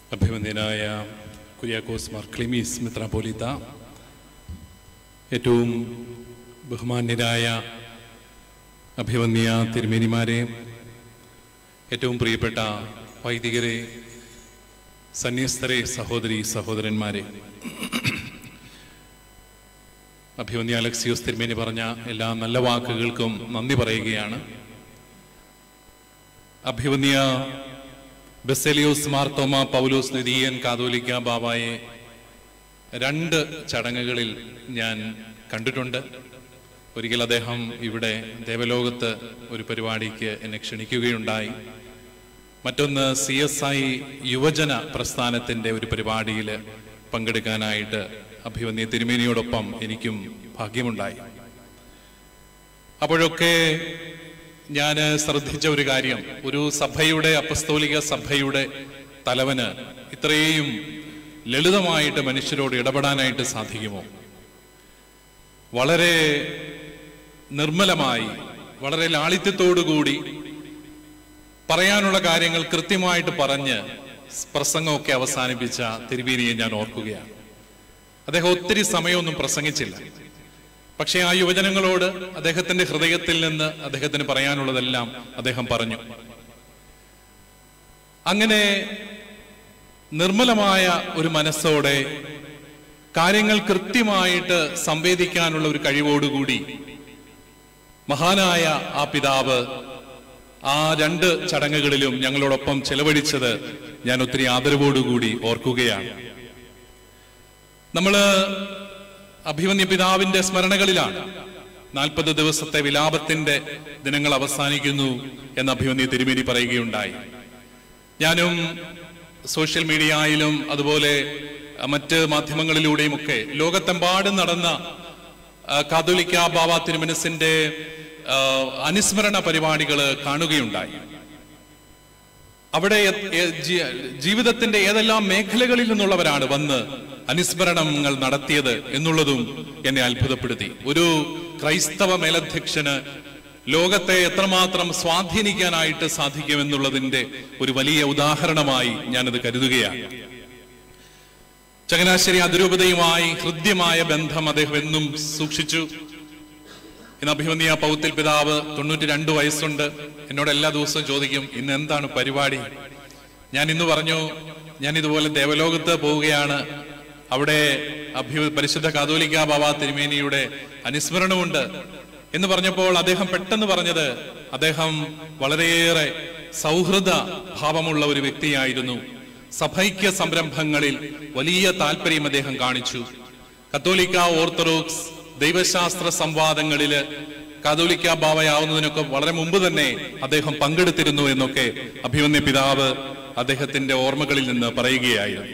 അഭിമന്യനായ കുര്യാക്കോസ് മാർ ക്ലിമീസ് മിത്രാപോലിത്ത ഏറ്റവും ബഹുമാന്യരായ അഭിമന്യ തിരുമേനിമാരെ ഏറ്റവും പ്രിയപ്പെട്ട വൈദികരെ സന്യസ്തരെ സഹോദരി സഹോദരന്മാരെ അഭിമന്യ അലക്സിയോസ് തിരുമേനി പറഞ്ഞ എല്ലാ നല്ല വാക്കുകൾക്കും നന്ദി പറയുകയാണ് അഭിമന്യ ബെസലിയോസ് മാർത്തോമ പൗലോസ് നിരീയൻ കാതോലിക്ക ബാബായെ രണ്ട് ചടങ്ങുകളിൽ ഞാൻ കണ്ടിട്ടുണ്ട് ഒരിക്കൽ അദ്ദേഹം ഇവിടെ ദേവലോകത്ത് ഒരു പരിപാടിക്ക് എന്നെ ക്ഷണിക്കുകയുണ്ടായി മറ്റൊന്ന് സി എസ് ഐ യുവജന പ്രസ്ഥാനത്തിന്റെ ഒരു പരിപാടിയിൽ പങ്കെടുക്കാനായിട്ട് അഭിമന്യ തിരുമേനിയോടൊപ്പം എനിക്കും ഭാഗ്യമുണ്ടായി അപ്പോഴൊക്കെ ഞാൻ ശ്രദ്ധിച്ച ഒരു കാര്യം ഒരു സഭയുടെ അപ്പസ്തോലിക സഭയുടെ തലവന് ഇത്രയും ലളിതമായിട്ട് മനുഷ്യരോട് ഇടപെടാനായിട്ട് സാധിക്കുമോ വളരെ നിർമ്മലമായി വളരെ ലാളിത്യത്തോടുകൂടി പറയാനുള്ള കാര്യങ്ങൾ കൃത്യമായിട്ട് പറഞ്ഞ് പ്രസംഗമൊക്കെ അവസാനിപ്പിച്ച തിരുവേനിയെ ഞാൻ ഓർക്കുകയാണ് അദ്ദേഹം ഒത്തിരി സമയമൊന്നും പ്രസംഗിച്ചില്ല പക്ഷേ ആ യുവജനങ്ങളോട് അദ്ദേഹത്തിന്റെ ഹൃദയത്തിൽ നിന്ന് അദ്ദേഹത്തിന് പറയാനുള്ളതെല്ലാം അദ്ദേഹം പറഞ്ഞു അങ്ങനെ നിർമ്മലമായ ഒരു മനസ്സോടെ കാര്യങ്ങൾ കൃത്യമായിട്ട് സംവേദിക്കാനുള്ള ഒരു കഴിവോടുകൂടി മഹാനായ ആ പിതാവ് ആ രണ്ട് ചടങ്ങുകളിലും ഞങ്ങളോടൊപ്പം ചെലവഴിച്ചത് ഞാൻ ഒത്തിരി ആദരവോടുകൂടി ഓർക്കുകയാണ് നമ്മള് അഭിമന്യ പിതാവിന്റെ സ്മരണകളിലാണ് നാൽപ്പത് ദിവസത്തെ വിലാപത്തിന്റെ ദിനങ്ങൾ അവസാനിക്കുന്നു എന്ന് അഭിമന്യ തിരുമേനി പറയുകയുണ്ടായി ഞാനും സോഷ്യൽ മീഡിയയിലും അതുപോലെ മറ്റ് മാധ്യമങ്ങളിലൂടെയും ഒക്കെ ലോകത്തെമ്പാടും നടന്ന ആ, കാതോലിക്ക ബാബ തിരുമനസിന്റെ ആ, അനുസ്മരണ പരിപാടികൾ കാണുകയുണ്ടായി അവിടെ എ- എ- ജി- ജീവിതത്തിന്റെ ഏതെല്ലാം മേഖലകളിൽ നിന്നുള്ളവരാണ് വന്ന് അനുസ്മരണങ്ങൾ നടത്തിയത് എന്നുള്ളതും എന്നെ അത്ഭുതപ്പെടുത്തി ഒരു ക്രൈസ്തവ മേലധ്യക്ഷന് ലോകത്തെ എത്രമാത്രം സ്വാധീനിക്കാനായിട്ട് സാധിക്കുമെന്നുള്ളതിന്റെ ഒരു വലിയ ഉദാഹരണമായി ഞാനത് കരുതുകയാണ് ചങ്ങനാശ്ശേരി അതിരൂപതയുമായി ഹൃദ്യമായ ബന്ധം അദ്ദേഹം എന്നും സൂക്ഷിച്ചു ഇന്ന് അഭിമന്യ പൗത്തിൽ പിതാവ് തൊണ്ണൂറ്റി രണ്ട് വയസ്സുണ്ട് എന്നോട് എല്ലാ ദിവസവും ചോദിക്കും ഇന്ന് എന്താണ് പരിപാടി ഞാൻ ഇന്ന് പറഞ്ഞു ഞാൻ ഇതുപോലെ ദേവലോകത്ത് പോവുകയാണ് അവിടെ അഭി പരിശുദ്ധ കാതോലിക്ക ബാബ തിരുമേനിയുടെ അനുസ്മരണമുണ്ട് എന്ന് പറഞ്ഞപ്പോൾ അദ്ദേഹം പെട്ടെന്ന് പറഞ്ഞത് അദ്ദേഹം വളരെയേറെ സൗഹൃദ ഭാവമുള്ള ഒരു വ്യക്തിയായിരുന്നു സഭൈക്യ സംരംഭങ്ങളിൽ വലിയ താല്പര്യം അദ്ദേഹം കാണിച്ചു കത്തോലിക്ക ഓർത്തഡോക്സ് ദൈവശാസ്ത്ര സംവാദങ്ങളില് കാതോലിക്ക ബാവയാവുന്നതിനൊക്കെ വളരെ മുമ്പ് തന്നെ അദ്ദേഹം പങ്കെടുത്തിരുന്നു എന്നൊക്കെ അഭിമന്യ പിതാവ് അദ്ദേഹത്തിന്റെ ഓർമ്മകളിൽ നിന്ന് പറയുകയായിരുന്നു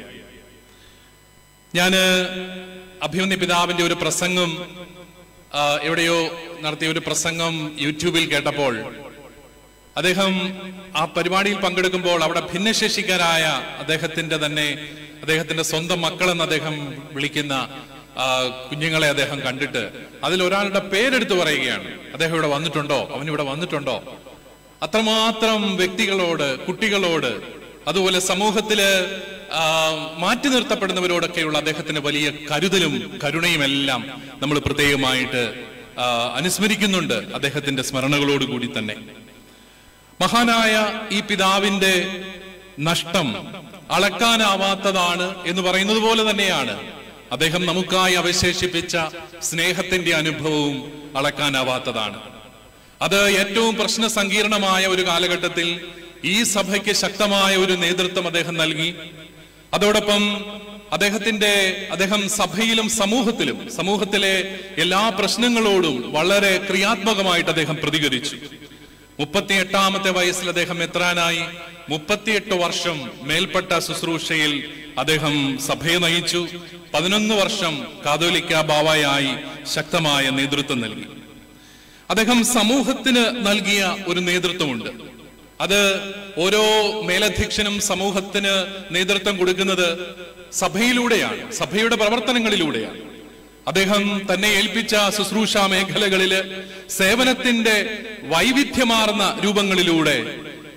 ഞാന് അഭിമന്യ പിതാവിന്റെ ഒരു പ്രസംഗം ആ, എവിടെയോ നടത്തിയ ഒരു പ്രസംഗം യൂട്യൂബിൽ കേട്ടപ്പോൾ അദ്ദേഹം ആ പരിപാടിയിൽ പങ്കെടുക്കുമ്പോൾ അവിടെ ഭിന്നശേഷിക്കാരായ അദ്ദേഹത്തിന്റെ തന്നെ അദ്ദേഹത്തിന്റെ സ്വന്തം മക്കളെന്ന് അദ്ദേഹം വിളിക്കുന്ന ആ, കുഞ്ഞുങ്ങളെ അദ്ദേഹം കണ്ടിട്ട് അതിൽ ഒരാളുടെ പേരെടുത്ത് പറയുകയാണ് അദ്ദേഹം ഇവിടെ വന്നിട്ടുണ്ടോ അവൻ ഇവിടെ വന്നിട്ടുണ്ടോ അത്രമാത്രം വ്യക്തികളോട് കുട്ടികളോട് അതുപോലെ സമൂഹത്തില് ആ, മാറ്റി നിർത്തപ്പെടുന്നവരോടൊക്കെയുള്ള അദ്ദേഹത്തിന് വലിയ കരുതലും കരുണയും എല്ലാം നമ്മൾ പ്രത്യേകമായിട്ട് ആ, അനുസ്മരിക്കുന്നുണ്ട് അദ്ദേഹത്തിന്റെ സ്മരണകളോടുകൂടി തന്നെ മഹാനായ ഈ പിതാവിന്റെ നഷ്ടം അളക്കാനാവാത്തതാണ് എന്ന് പറയുന്നത് പോലെ തന്നെയാണ് അദ്ദേഹം നമുക്കായി അവശേഷിപ്പിച്ച സ്നേഹത്തിന്റെ അനുഭവവും അളക്കാനാവാത്തതാണ് അത് ഏറ്റവും പ്രശ്ന സങ്കീർണമായ ഒരു കാലഘട്ടത്തിൽ ഈ സഭയ്ക്ക് ശക്തമായ ഒരു നേതൃത്വം അദ്ദേഹം നൽകി അതോടൊപ്പം അദ്ദേഹത്തിന്റെ അദ്ദേഹം സഭയിലും സമൂഹത്തിലും സമൂഹത്തിലെ എല്ലാ പ്രശ്നങ്ങളോടും വളരെ ക്രിയാത്മകമായിട്ട് അദ്ദേഹം പ്രതികരിച്ചു മുപ്പത്തിയെട്ടാമത്തെ വയസ്സിൽ അദ്ദേഹം എത്രാനായി മുപ്പത്തിയെട്ട് വർഷം മേൽപ്പെട്ട ശുശ്രൂഷയിൽ അദ്ദേഹം സഭയെ നയിച്ചു പതിനൊന്ന് വർഷം കാതോലിക്ക ബാവായായി ശക്തമായ നേതൃത്വം നൽകി അദ്ദേഹം സമൂഹത്തിന് നൽകിയ ഒരു നേതൃത്വമുണ്ട് അത് ഓരോ മേലധ്യക്ഷനും സമൂഹത്തിന് നേതൃത്വം കൊടുക്കുന്നത് സഭയിലൂടെയാണ് സഭയുടെ പ്രവർത്തനങ്ങളിലൂടെയാണ് അദ്ദേഹം തന്നെ ഏൽപ്പിച്ച ശുശ്രൂഷ മേഖലകളില് സേവനത്തിന്റെ വൈവിധ്യമാർന്ന രൂപങ്ങളിലൂടെ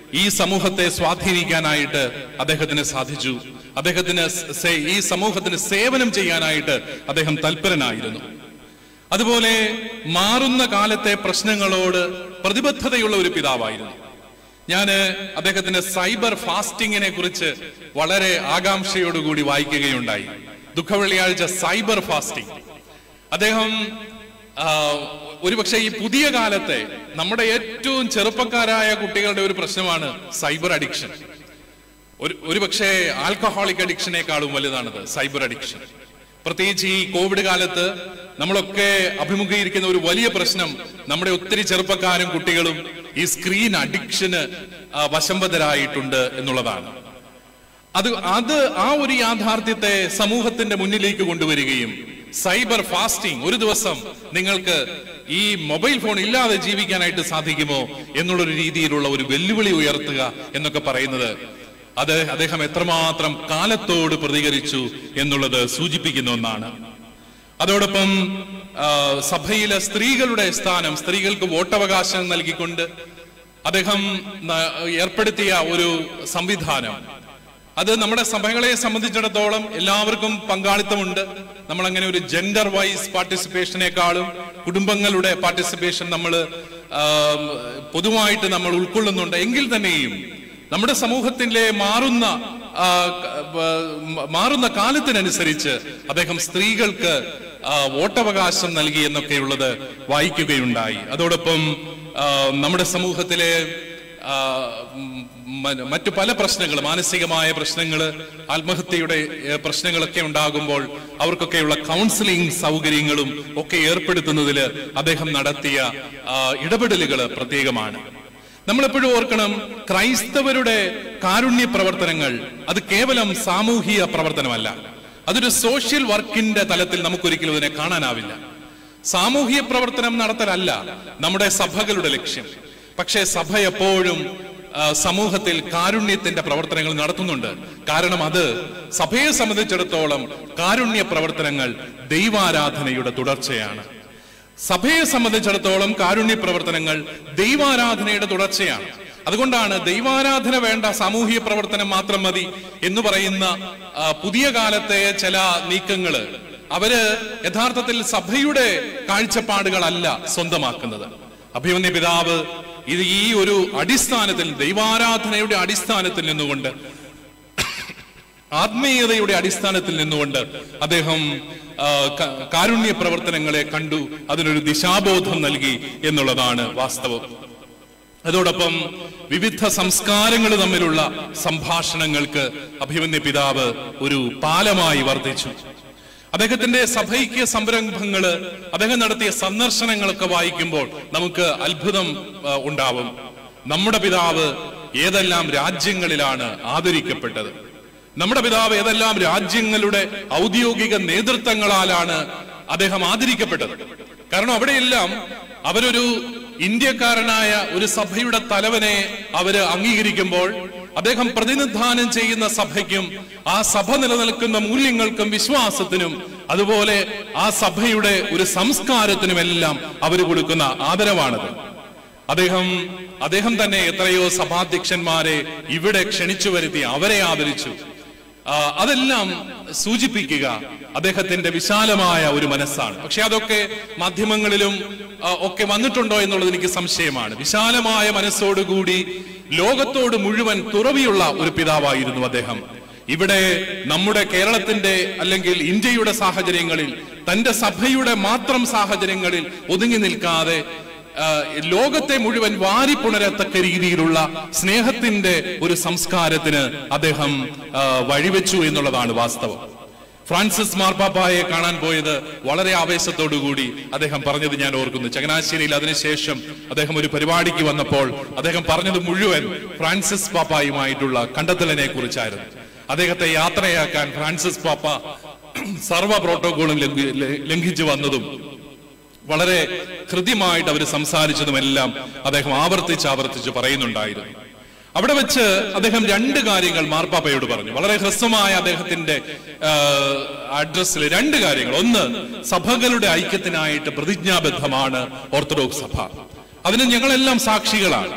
ഈ സമൂഹത്തെ സ്വാധീനിക്കാനായിട്ട് അദ്ദേഹത്തിന് സാധിച്ചു അദ്ദേഹത്തിന് സേ- ഈ സമൂഹത്തിന് സേവനം ചെയ്യാനായിട്ട് അദ്ദേഹം തൽപരനായിരുന്നു അതുപോലെ മാറുന്ന കാലത്തെ പ്രശ്നങ്ങളോട് പ്രതിബദ്ധതയുള്ള ഒരു പിതാവായിരുന്നു ഞാൻ അദ്ദേഹത്തിന്റെ സൈബർ ഫാസ്റ്റിങ്ങിനെ കുറിച്ച് വളരെ ആകാംക്ഷയോടുകൂടി വായിക്കുകയുണ്ടായി ദുഃഖവെള്ളിയാഴ്ച സൈബർ ഫാസ്റ്റിംഗ് അദ്ദേഹം ആ, ഒരുപക്ഷെ ഈ പുതിയ കാലത്തെ നമ്മുടെ ഏറ്റവും ചെറുപ്പക്കാരായ കുട്ടികളുടെ ഒരു പ്രശ്നമാണ് സൈബർ അഡിക്ഷൻ ഒരു ഒരുപക്ഷെ ആൽക്കഹോളിക് അഡിക്ഷനേക്കാളും വലുതാണത് സൈബർ അഡിക്ഷൻ പ്രത്യേകിച്ച് ഈ കോവിഡ് കാലത്ത് നമ്മളൊക്കെ അഭിമുഖീകരിക്കുന്ന ഒരു വലിയ പ്രശ്നം നമ്മുടെ ഒത്തിരി ചെറുപ്പക്കാരും കുട്ടികളും ഈ സ്ക്രീൻ അഡിക്ഷന് ആ, വശംവദരായിട്ടുണ്ട് എന്നുള്ളതാണ് അത് അത് ആ ഒരു യാഥാർത്ഥ്യത്തെ സമൂഹത്തിന്റെ മുന്നിലേക്ക് കൊണ്ടുവരികയും സൈബർ ഫാസ്റ്റിംഗ് ഒരു ദിവസം നിങ്ങൾക്ക് ഈ മൊബൈൽ ഫോൺ ഇല്ലാതെ ജീവിക്കാനായിട്ട് സാധിക്കുമോ എന്നുള്ളൊരു രീതിയിലുള്ള ഒരു വെല്ലുവിളി ഉയർത്തുക എന്നൊക്കെ പറയുന്നത് അത് അദ്ദേഹം എത്രമാത്രം കാലത്തോട് പ്രതികരിച്ചു എന്നുള്ളത് സൂചിപ്പിക്കുന്ന ഒന്നാണ് അതോടൊപ്പം ആ, സഭയിലെ സ്ത്രീകളുടെ സ്ഥാനം സ്ത്രീകൾക്ക് വോട്ടവകാശം നൽകിക്കൊണ്ട് അദ്ദേഹം ന- ഏർപ്പെടുത്തിയ ഒരു സംവിധാനം അത് നമ്മുടെ സഭകളെ സംബന്ധിച്ചിടത്തോളം എല്ലാവർക്കും പങ്കാളിത്തമുണ്ട് നമ്മൾ അങ്ങനെ ഒരു ജെൻഡർ വൈസ് പാർട്ടിസിപ്പേഷനേക്കാളും കുടുംബങ്ങളുടെ പാർട്ടിസിപ്പേഷൻ നമ്മൾ പൊതുവായിട്ട് നമ്മൾ ഉൾക്കൊള്ളുന്നുണ്ട് എങ്കിൽ തന്നെയും നമ്മുടെ സമൂഹത്തിലെ മാറുന്ന ആ, ക- വ- മാറുന്ന കാലത്തിനനുസരിച്ച് അദ്ദേഹം സ്ത്രീകൾക്ക് ആ, വോട്ടവകാശം നൽകി എന്നൊക്കെയുള്ളത് വായിക്കുകയുണ്ടായി അതോടൊപ്പം ആ, നമ്മുടെ സമൂഹത്തിലെ ആ, ഉം, മ- മറ്റു പല പ്രശ്നങ്ങൾ മാനസികമായ പ്രശ്നങ്ങൾ ആത്മഹത്യയുടെ ഏ, പ്രശ്നങ്ങളൊക്കെ ഉണ്ടാകുമ്പോൾ അവർക്കൊക്കെയുള്ള കൗൺസിലിംഗ് സൗകര്യങ്ങളും ഒക്കെ ഏർപ്പെടുത്തുന്നതിൽ അദ്ദേഹം നടത്തിയ ആ, ഇടപെടലുകൾ പ്രത്യേകമാണ് നമ്മളെപ്പോഴും ഓർക്കണം ക്രൈസ്തവരുടെ കാരുണ്യ പ്രവർത്തനങ്ങൾ അത് കേവലം സാമൂഹിക പ്രവർത്തനമല്ല അതൊരു സോഷ്യൽ വർക്കിന്റെ തലത്തിൽ നമുക്കൊരിക്കലും ഇതിനെ കാണാനാവില്ല സാമൂഹിക പ്രവർത്തനം നടത്തലല്ല നമ്മുടെ സഭകളുടെ ലക്ഷ്യം പക്ഷേ സഭ എപ്പോഴും ആ, സമൂഹത്തിൽ കാരുണ്യത്തിന്റെ പ്രവർത്തനങ്ങൾ നടത്തുന്നുണ്ട് കാരണം അത് സഭയെ സംബന്ധിച്ചിടത്തോളം കാരുണ്യ പ്രവർത്തനങ്ങൾ ദൈവാരാധനയുടെ തുടർച്ചയാണ് സഭയെ സംബന്ധിച്ചിടത്തോളം കാരുണ്യ പ്രവർത്തനങ്ങൾ ദൈവാരാധനയുടെ തുടർച്ചയാണ് അതുകൊണ്ടാണ് ദൈവാരാധന വേണ്ട സാമൂഹിക പ്രവർത്തനം മാത്രം മതി എന്ന് പറയുന്ന ആ, പുതിയ കാലത്തെ ചില നീക്കങ്ങള് അവര് യഥാർത്ഥത്തിൽ സഭയുടെ കാഴ്ചപ്പാടുകളല്ല സ്വന്തമാക്കുന്നത് അഭിമന്യ പിതാവ് ഇത് ഈ ഒരു അടിസ്ഥാനത്തിൽ ദൈവാരാധനയുടെ അടിസ്ഥാനത്തിൽ നിന്നുകൊണ്ട് ആത്മീയതയുടെ അടിസ്ഥാനത്തിൽ നിന്നുകൊണ്ട് അദ്ദേഹം ആ, ക- കാരുണ്യ പ്രവർത്തനങ്ങളെ കണ്ടു അതിനൊരു ദിശാബോധം നൽകി എന്നുള്ളതാണ് വാസ്തവം അതോടൊപ്പം വിവിധ സംസ്കാരങ്ങൾ തമ്മിലുള്ള സംഭാഷണങ്ങൾക്ക് അഭിമന്യ പിതാവ് ഒരു പാലമായി വർദ്ധിച്ചു അദ്ദേഹത്തിന്റെ സഭൈക്യ സംരംഭങ്ങള് അദ്ദേഹം നടത്തിയ സന്ദർശനങ്ങളൊക്കെ വായിക്കുമ്പോൾ നമുക്ക് അത്ഭുതം ആ, ഉണ്ടാവും നമ്മുടെ പിതാവ് ഏതെല്ലാം രാജ്യങ്ങളിലാണ് ആദരിക്കപ്പെട്ടത് നമ്മുടെ പിതാവ് ഏതെല്ലാം രാജ്യങ്ങളുടെ ഔദ്യോഗിക നേതൃത്വങ്ങളാലാണ് അദ്ദേഹം ആദരിക്കപ്പെട്ടത് കാരണം അവിടെയെല്ലാം അവരൊരു ഇന്ത്യക്കാരനായ ഒരു സഭയുടെ തലവനെ അവര് അംഗീകരിക്കുമ്പോൾ അദ്ദേഹം പ്രതിനിധാനം ചെയ്യുന്ന സഭയ്ക്കും ആ സഭ നിലനിൽക്കുന്ന മൂല്യങ്ങൾക്കും വിശ്വാസത്തിനും അതുപോലെ ആ സഭയുടെ ഒരു സംസ്കാരത്തിനുമെല്ലാം അവർ കൊടുക്കുന്ന ആദരവാണത് അദ്ദേഹം അദ്ദേഹം തന്നെ എത്രയോ സഭാധ്യക്ഷന്മാരെ ഇവിടെ ക്ഷണിച്ചു വരുത്തി അവരെ ആദരിച്ചു ആ, അതെല്ലാം സൂചിപ്പിക്കുക അദ്ദേഹത്തിന്റെ വിശാലമായ ഒരു മനസ്സാണ് പക്ഷെ അതൊക്കെ മാധ്യമങ്ങളിലും ആ, ഒക്കെ വന്നിട്ടുണ്ടോ എന്നുള്ളത് എനിക്ക് സംശയമാണ് വിശാലമായ മനസ്സോടുകൂടി ലോകത്തോട് മുഴുവൻ തുറവിയുള്ള ഒരു പിതാവായിരുന്നു അദ്ദേഹം ഇവിടെ നമ്മുടെ കേരളത്തിന്റെ അല്ലെങ്കിൽ ഇന്ത്യയുടെ സാഹചര്യങ്ങളിൽ തന്റെ സഭയുടെ മാത്രം സാഹചര്യങ്ങളിൽ ഒതുങ്ങി നിൽക്കാതെ ആ, ലോകത്തെ മുഴുവൻ വാരിപ്പുണരത്തക്ക രീതിയിലുള്ള സ്നേഹത്തിന്റെ ഒരു സംസ്കാരത്തിന് അദ്ദേഹം ആ, വഴിവെച്ചു എന്നുള്ളതാണ് വാസ്തവം ഫ്രാൻസിസ് മാർപ്പാപ്പായെ കാണാൻ പോയത് വളരെ ആവേശത്തോടുകൂടി അദ്ദേഹം പറഞ്ഞത് ഞാൻ ഓർക്കുന്നു ചങ്ങനാശ്ശേരിയിൽ അതിനുശേഷം അദ്ദേഹം ഒരു പരിപാടിക്ക് വന്നപ്പോൾ അദ്ദേഹം പറഞ്ഞത് മുഴുവൻ ഫ്രാൻസിസ് പാപ്പായുമായിട്ടുള്ള കണ്ടെത്തലിനെ കുറിച്ചായിരുന്നു അദ്ദേഹത്തെ യാത്രയാക്കാൻ ഫ്രാൻസിസ് പാപ്പ സർവ പ്രോട്ടോകോളും ലംഘി- ലംഘിച്ചു വന്നതും വളരെ ഹൃദ്യമായിട്ട് അവർ സംസാരിച്ചതുമെല്ലാം അദ്ദേഹം ആവർത്തിച്ച് ആവർത്തിച്ച് പറയുന്നുണ്ടായിരുന്നു അവിടെ വെച്ച് അദ്ദേഹം രണ്ട് കാര്യങ്ങൾ മാർപ്പാപ്പയോട് പറഞ്ഞു വളരെ ഹ്രസ്വമായ അദ്ദേഹത്തിന്റെ അഡ്രസ്സിൽ രണ്ട് കാര്യങ്ങൾ ഒന്ന് സഭകളുടെ ഐക്യത്തിനായിട്ട് പ്രതിജ്ഞാബദ്ധമാണ് ഓർത്തഡോക്സ് സഭ അതിന് ഞങ്ങളെല്ലാം സാക്ഷികളാണ്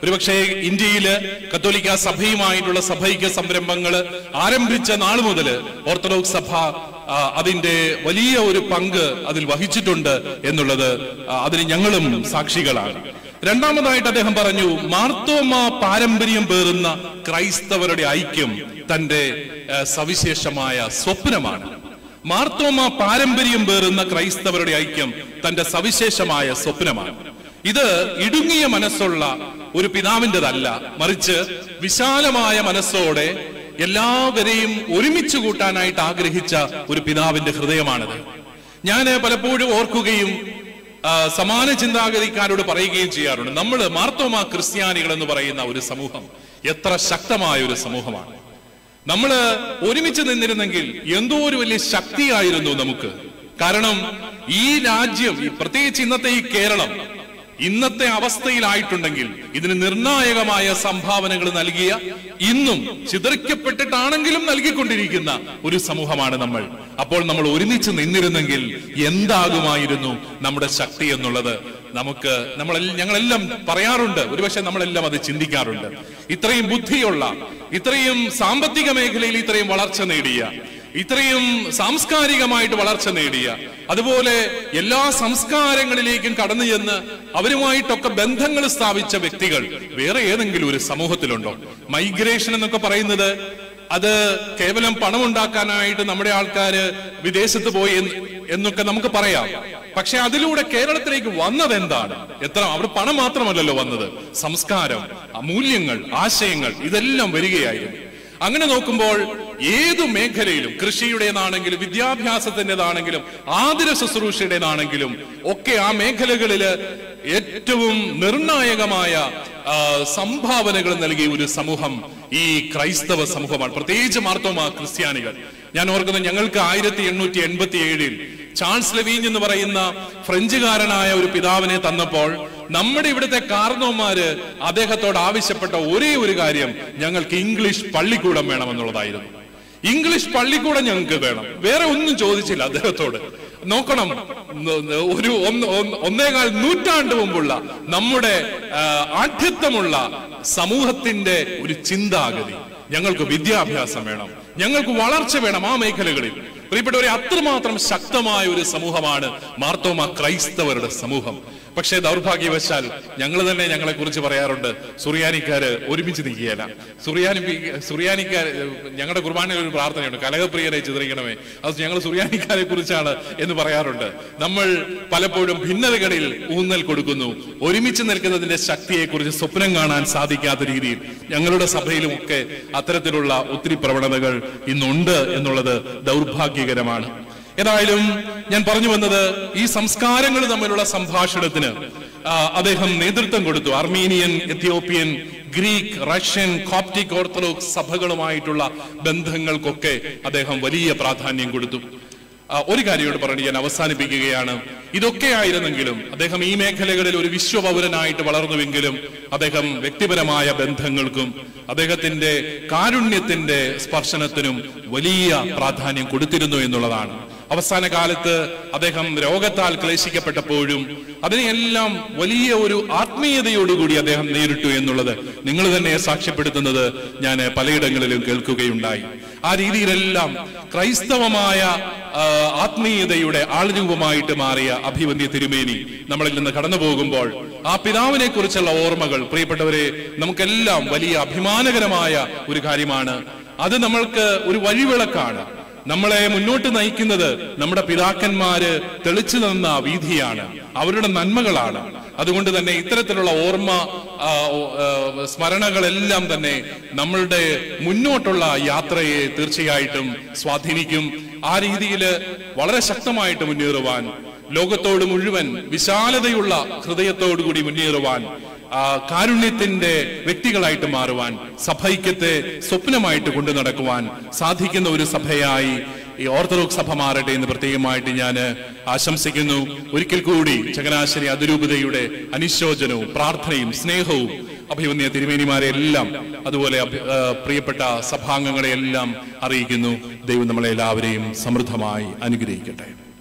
ഒരുപക്ഷെ ഇന്ത്യയില് കത്തോലിക്ക സഭയുമായിട്ടുള്ള സഭൈക്യ സംരംഭങ്ങൾ ആരംഭിച്ച നാൾ മുതൽ ഓർത്തഡോക്സ് സഭ ആ, അതിന്റെ വലിയ ഒരു പങ്ക് അതിൽ വഹിച്ചിട്ടുണ്ട് എന്നുള്ളത് ആ, അതിന് ഞങ്ങളും സാക്ഷികളാണ് രണ്ടാമതായിട്ട് അദ്ദേഹം പറഞ്ഞു മാർത്തോമ പാരമ്പര്യം പേറുന്ന ക്രൈസ്തവരുടെ ഐക്യം തന്റെ ആ, സവിശേഷമായ സ്വപ്നമാണ് മാർത്തോമ പാരമ്പര്യം പേറുന്ന ക്രൈസ്തവരുടെ ഐക്യം തന്റെ സവിശേഷമായ സ്വപ്നമാണ് ഇത് ഇടുങ്ങിയ മനസ്സുള്ള ഒരു പിതാവിൻ്റെതല്ല മറിച്ച് വിശാലമായ മനസ്സോടെ എല്ലാവരെയും ഒരുമിച്ച് കൂട്ടാനായിട്ട് ആഗ്രഹിച്ച ഒരു പിതാവിന്റെ ഹൃദയമാണിത് ഞാൻ പലപ്പോഴും ഓർക്കുകയും ആ, സമാന ചിന്താഗതിക്കാരോട് പറയുകയും ചെയ്യാറുണ്ട് നമ്മൾ മാർത്തോമ ക്രിസ്ത്യാനികൾ എന്ന് പറയുന്ന ഒരു സമൂഹം എത്ര ശക്തമായ ഒരു സമൂഹമാണ് നമ്മള് ഒരുമിച്ച് നിന്നിരുന്നെങ്കിൽ എന്തോ ഒരു വലിയ ശക്തിയായിരുന്നു നമുക്ക് കാരണം ഈ രാജ്യം ഈ പ്രത്യേകിച്ച് ഇന്നത്തെ ഈ കേരളം ഇന്നത്തെ അവസ്ഥയിലായിട്ടുണ്ടെങ്കിൽ ഇതിന് നിർണായകമായ സംഭാവനകൾ നൽകിയ ഇന്നും ചിതറിക്കപ്പെട്ടിട്ടാണെങ്കിലും നൽകിക്കൊണ്ടിരിക്കുന്ന ഒരു സമൂഹമാണ് നമ്മൾ അപ്പോൾ നമ്മൾ ഒരുമിച്ച് നിന്നിരുന്നെങ്കിൽ എന്താകുമായിരുന്നു നമ്മുടെ ശക്തി എന്നുള്ളത് നമുക്ക് നമ്മൾ ഞങ്ങളെല്ലാം പറയാറുണ്ട് ഒരുപക്ഷെ നമ്മളെല്ലാം അത് ചിന്തിക്കാറുണ്ട് ഇത്രയും ബുദ്ധിയുള്ള ഇത്രയും സാമ്പത്തിക മേഖലയിൽ ഇത്രയും വളർച്ച നേടിയ ഇത്രയും സാംസ്കാരികമായിട്ട് വളർച്ച നേടിയ അതുപോലെ എല്ലാ സംസ്കാരങ്ങളിലേക്കും കടന്നു ചെന്ന് അവരുമായിട്ടൊക്കെ ബന്ധങ്ങൾ സ്ഥാപിച്ച വ്യക്തികൾ വേറെ ഏതെങ്കിലും ഒരു സമൂഹത്തിലുണ്ടോ മൈഗ്രേഷൻ എന്നൊക്കെ പറയുന്നത് അത് കേവലം പണം ഉണ്ടാക്കാനായിട്ട് നമ്മുടെ ആൾക്കാര് വിദേശത്ത് പോയി എന്ന് എന്നൊക്കെ നമുക്ക് പറയാം പക്ഷെ അതിലൂടെ കേരളത്തിലേക്ക് വന്നത് എന്താണ് എത്ര അവിടെ പണം മാത്രമല്ലല്ലോ വന്നത് സംസ്കാരം മൂല്യങ്ങൾ ആശയങ്ങൾ ഇതെല്ലാം വരികയായിരുന്നു അങ്ങനെ നോക്കുമ്പോൾ ഏതു മേഖലയിലും കൃഷിയുടേതാണെങ്കിലും വിദ്യാഭ്യാസത്തിൻ്റെതാണെങ്കിലും ആതിര ശുശ്രൂഷയുടേതാണെങ്കിലും ഒക്കെ ആ മേഖലകളിൽ ഏറ്റവും നിർണായകമായ ആ, സംഭാവനകൾ നൽകിയ ഒരു സമൂഹം ഈ ക്രൈസ്തവ സമൂഹമാണ് പ്രത്യേകിച്ച് മാർത്തോമ ക്രിസ്ത്യാനികൾ ഞാൻ ഓർക്കുന്നത് ഞങ്ങൾക്ക് ആയിരത്തി എണ്ണൂറ്റി എൺപത്തി ഏഴിൽ ചാൾസ് ലെവീൻ എന്ന് പറയുന്ന ഫ്രഞ്ചുകാരനായ ഒരു പിതാവിനെ തന്നപ്പോൾ നമ്മുടെ ഇവിടുത്തെ കാർന്നോമാര് അദ്ദേഹത്തോട് ആവശ്യപ്പെട്ട ഒരേ ഒരു കാര്യം ഞങ്ങൾക്ക് ഇംഗ്ലീഷ് പള്ളിക്കൂടം വേണമെന്നുള്ളതായിരുന്നു ഇംഗ്ലീഷ് പള്ളിക്കൂടം ഞങ്ങൾക്ക് വേണം വേറെ ഒന്നും ചോദിച്ചില്ല അദ്ദേഹത്തോട് നോക്കണം ന- ന- ഒരു ഒന്ന് ഒന്ന് ഒന്നേകാൽ നൂറ്റാണ്ട് മുമ്പുള്ള നമ്മുടെ ആ, ആഠ്യത്വമുള്ള സമൂഹത്തിന്റെ ഒരു ചിന്താഗതി ഞങ്ങൾക്ക് വിദ്യാഭ്യാസം വേണം ഞങ്ങൾക്ക് വളർച്ച വേണം ആ മേഖലകളിൽ പ്രിയപ്പെട്ടവരെ അത്രമാത്രം ശക്തമായ ഒരു സമൂഹമാണ് മാർത്തോമ ക്രൈസ്തവരുടെ സമൂഹം പക്ഷേ ദൗർഭാഗ്യവശാൽ ഞങ്ങൾ തന്നെ ഞങ്ങളെ കുറിച്ച് പറയാറുണ്ട് സുറിയാനിക്കാര് ഒരുമിച്ച് നിൽക്കുകയല്ല സുറിയാനി സുറിയാനിക്കാർ ഞങ്ങളുടെ കുർബാനയിൽ ഒരു പ്രാർത്ഥനയുണ്ട് കലകപ്രിയരെ ചിതറിക്കണമേ അത് ഞങ്ങൾ സുറിയാനിക്കാരെ കുറിച്ചാണ് എന്ന് പറയാറുണ്ട് നമ്മൾ പലപ്പോഴും ഭിന്നതകളിൽ ഊന്നൽ കൊടുക്കുന്നു ഒരുമിച്ച് നിൽക്കുന്നതിന്റെ ശക്തിയെക്കുറിച്ച് സ്വപ്നം കാണാൻ സാധിക്കാത്ത രീതിയിൽ ഞങ്ങളുടെ സഭയിലുമൊക്കെ അത്തരത്തിലുള്ള ഒത്തിരി പ്രവണതകൾ ഇന്നുണ്ട് എന്നുള്ളത് ദൗർഭാഗ്യകരമാണ് ഏതായാലും ഞാൻ പറഞ്ഞു വന്നത് ഈ സംസ്കാരങ്ങൾ തമ്മിലുള്ള സംഭാഷണത്തിന് ആ, അദ്ദേഹം നേതൃത്വം കൊടുത്തു Armenian Ethiopian Greek Russian Coptic Orthodox സഭകളുമായിട്ടുള്ള ബന്ധങ്ങൾക്കൊക്കെ അദ്ദേഹം വലിയ പ്രാധാന്യം കൊടുത്തു ആ, ഒരു കാര്യയോട് പറഞ്ഞ് ഞാൻ അവസാനിപ്പിക്കുകയാണ് ഇതൊക്കെ ആയിരുന്നെങ്കിലും അദ്ദേഹം ഈ മേഖലകളിൽ ഒരു വിശ്വപൗരനായിട്ട് വളർന്നുവെങ്കിലും അദ്ദേഹം വ്യക്തിപരമായ ബന്ധങ്ങൾക്കും അദ്ദേഹത്തിന്റെ കാരുണ്യത്തിന്റെ സ്പർശനത്തിനും വലിയ പ്രാധാന്യം കൊടുത്തിരുന്നു എന്നുള്ളതാണ് അവസാന കാലത്ത് അദ്ദേഹം രോഗത്താൽ ക്ലേശിക്കപ്പെട്ടപ്പോഴും അതിനെയെല്ലാം വലിയ ഒരു ആത്മീയതയോടുകൂടി അദ്ദേഹം നേരിട്ടു എന്നുള്ളത് നിങ്ങൾ തന്നെ സാക്ഷ്യപ്പെടുത്തുന്നത് ഞാൻ പലയിടങ്ങളിലും കേൾക്കുകയുണ്ടായി ആ രീതിയിലെല്ലാം ക്രൈസ്തവമായ ആ, ആത്മീയതയുടെ ആൾരൂപമായിട്ട് മാറിയ അഭിവന്യ തിരുമേനി നമ്മളിൽ നിന്ന് കടന്നു പോകുമ്പോൾ ആ പിതാവിനെ കുറിച്ചുള്ള ഓർമ്മകൾ പ്രിയപ്പെട്ടവരെ നമുക്കെല്ലാം വലിയ അഭിമാനകരമായ ഒരു കാര്യമാണ് അത് നമ്മൾക്ക് ഒരു വഴിവിളക്കാണ് നമ്മളെ മുന്നോട്ട് നയിക്കുന്നത് നമ്മുടെ പിതാക്കന്മാര് തെളിച്ചു തന്ന വീതിയാണ് അവരുടെ നന്മകളാണ് അതുകൊണ്ട് തന്നെ ഇത്തരത്തിലുള്ള ഓർമ്മ ആ, ഓ, ആ, സ്മരണകളെല്ലാം തന്നെ നമ്മളുടെ മുന്നോട്ടുള്ള യാത്രയെ തീർച്ചയായിട്ടും സ്വാധീനിക്കും ആ രീതിയിൽ വളരെ ശക്തമായിട്ട് മുന്നേറുവാൻ ലോകത്തോട് മുഴുവൻ വിശാലതയുള്ള ഹൃദയത്തോടുകൂടി മുന്നേറുവാൻ ആ, കാരുണ്യത്തിന്റെ വ്യക്തികളായിട്ട് മാറുവാൻ സഭൈക്യത്തെ സ്വപ്നമായിട്ട് കൊണ്ടു നടക്കുവാൻ സാധിക്കുന്ന ഒരു സഭയായി ഈ ഓർത്തഡോക്സ് സഭ മാറട്ടെ എന്ന് പ്രത്യേകമായിട്ട് ഞാൻ ആശംസിക്കുന്നു ഒരിക്കൽ കൂടി ചങ്ങനാശ്ശേരി അതിരൂപതയുടെ അനുശോചനവും പ്രാർത്ഥനയും സ്നേഹവും അഭിവന്യ തിരുമേനിമാരെ എല്ലാം അതുപോലെ അഭി- ആ, പ്രിയപ്പെട്ട സഭാംഗങ്ങളെ എല്ലാം അറിയിക്കുന്നു ദൈവം നമ്മളെ എല്ലാവരെയും സമൃദ്ധമായി അനുഗ്രഹിക്കട്ടെ